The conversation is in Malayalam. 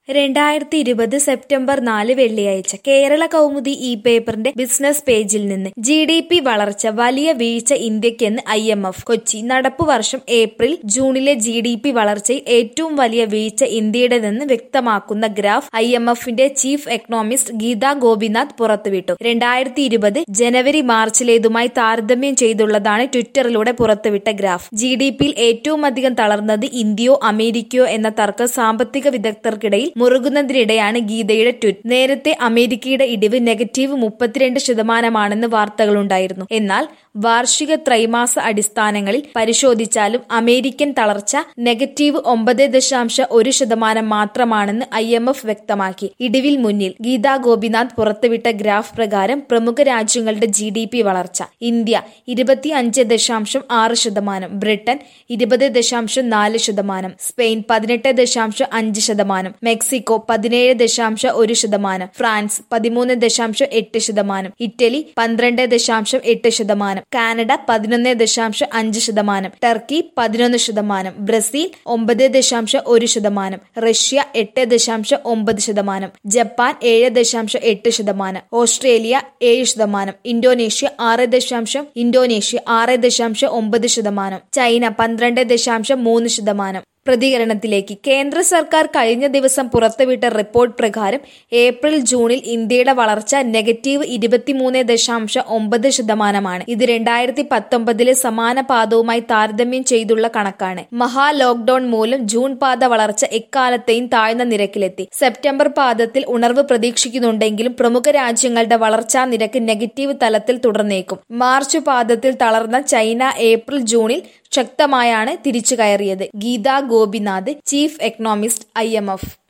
രണ്ടായിരത്തി ഇരുപത് സെപ്റ്റംബർ നാല് വെള്ളിയാഴ്ച കേരള കൗമുദി ഇ പേപ്പറിന്റെ ബിസിനസ് പേജിൽ നിന്ന് ജി ഡി പി വളർച്ച വലിയ വീഴ്ച ഇന്ത്യക്കെന്ന് ഐ എം എഫ് കൊച്ചി നടപ്പു വർഷം ഏപ്രിൽ ജൂണിലെ ജി ഡി പി വളർച്ചയിൽ ഏറ്റവും വലിയ വീഴ്ച ഇന്ത്യയുടേതെന്ന് വ്യക്തമാക്കുന്ന ഗ്രാഫ് ഐ എം എഫിന്റെ ചീഫ് എക്കണോമിസ്റ്റ് ഗീത ഗോപിനാഥ് പുറത്തുവിട്ടു രണ്ടായിരത്തി ഇരുപത് ജനുവരി മാർച്ചിലേതുമായി താരതമ്യം ചെയ്തുള്ളതാണ് ട്വിറ്ററിലൂടെ പുറത്തുവിട്ട ഗ്രാഫ് ജി ഡി പിയിൽ ഏറ്റവും അധികം തളർന്നത് ഇന്ത്യയോ അമേരിക്കയോ എന്ന തർക്കം സാമ്പത്തിക വിദഗ്ധർക്കിടയിൽ മുറുകുന്നതിനിടെയാണ് ഗീതയുടെ ട്വീറ്റ് നേരത്തെ അമേരിക്കയുടെ ഇടിവ് നെഗറ്റീവ് മുപ്പത്തിരണ്ട് ശതമാനമാണെന്ന് വാർത്തകളുണ്ടായിരുന്നു എന്നാൽ വാർഷിക ത്രൈമാസ അടിസ്ഥാനങ്ങളിൽ പരിശോധിച്ചാലും അമേരിക്കൻ തളർച്ച നെഗറ്റീവ് ഒമ്പത് ദശാംശ ഒരു ശതമാനം മാത്രമാണെന്ന് ഐ എം എഫ് വ്യക്തമാക്കി ഇടിവിൽ മുന്നിൽ ഗീതാ ഗോപിനാഥ് പുറത്തുവിട്ട ഗ്രാഫ് പ്രകാരം പ്രമുഖ രാജ്യങ്ങളുടെ ജി ഡി പി വളർച്ച ഇന്ത്യ ഇരുപത്തി അഞ്ച് ദശാംശം ആറ് ശതമാനം ബ്രിട്ടൻ ഇരുപത് ദശാംശം നാല് ശതമാനം സ്പെയിൻ പതിനെട്ട് ദശാംശം അഞ്ച് ശതമാനം മെക്സിക്കോ പതിനേഴ് ദശാംശം ഒരു ശതമാനം ഫ്രാൻസ് പതിമൂന്ന് ദശാംശം എട്ട് ശതമാനം ഇറ്റലി പന്ത്രണ്ട് ദശാംശം എട്ട് ശതമാനം കാനഡ പതിനൊന്ന് ദശാംശം അഞ്ച് ശതമാനം ടർക്കി പതിനൊന്ന് ശതമാനം ബ്രസീൽ ഒമ്പത് ദശാംശം ഒരു ശതമാനം റഷ്യ എട്ട് ദശാംശം ഒമ്പത് ശതമാനം ജപ്പാൻ ഏഴ് ദശാംശം എട്ട് ശതമാനം ഓസ്ട്രേലിയ ഏഴ് ശതമാനം ഇന്തോനേഷ്യ ആറ് ദശാംശം ഇന്തോനേഷ്യ ആറ് ദശാംശം ഒമ്പത് ശതമാനം ചൈന പന്ത്രണ്ട് ദശാംശം മൂന്ന് ശതമാനം പ്രതികരണത്തിലേക്ക് കേന്ദ്ര സർക്കാർ കഴിഞ്ഞ ദിവസം പുറത്തുവിട്ട റിപ്പോർട്ട് പ്രകാരം ഏപ്രിൽ ജൂണിൽ ഇന്ത്യയുടെ വളർച്ച നെഗറ്റീവ് ഇരുപത്തിമൂന്ന് ദശാംശം ഒമ്പത് ശതമാനമാണ് ഇത് രണ്ടായിരത്തി പത്തൊമ്പതിലെ സമാന പാദവുമായി താരതമ്യം ചെയ്തുള്ള കണക്കാണ് മഹാ ലോക്ഡൌൺ മൂലം ജൂൺ പാത വളർച്ച എക്കാലത്തെയും താഴ്ന്ന നിരക്കിലെത്തി സെപ്റ്റംബർ പാദത്തിൽ ഉണർവ് പ്രതീക്ഷിക്കുന്നുണ്ടെങ്കിലും പ്രമുഖ രാജ്യങ്ങളുടെ വളർച്ചാ നിരക്ക് നെഗറ്റീവ് തലത്തിൽ തുടർന്നേക്കും മാർച്ച് പാദത്തിൽ തളർന്ന ചൈന ഏപ്രിൽ ജൂണിൽ ശക്തമായാണ് തിരിച്ചു കയറിയത് Geetha Gopinath chief economist I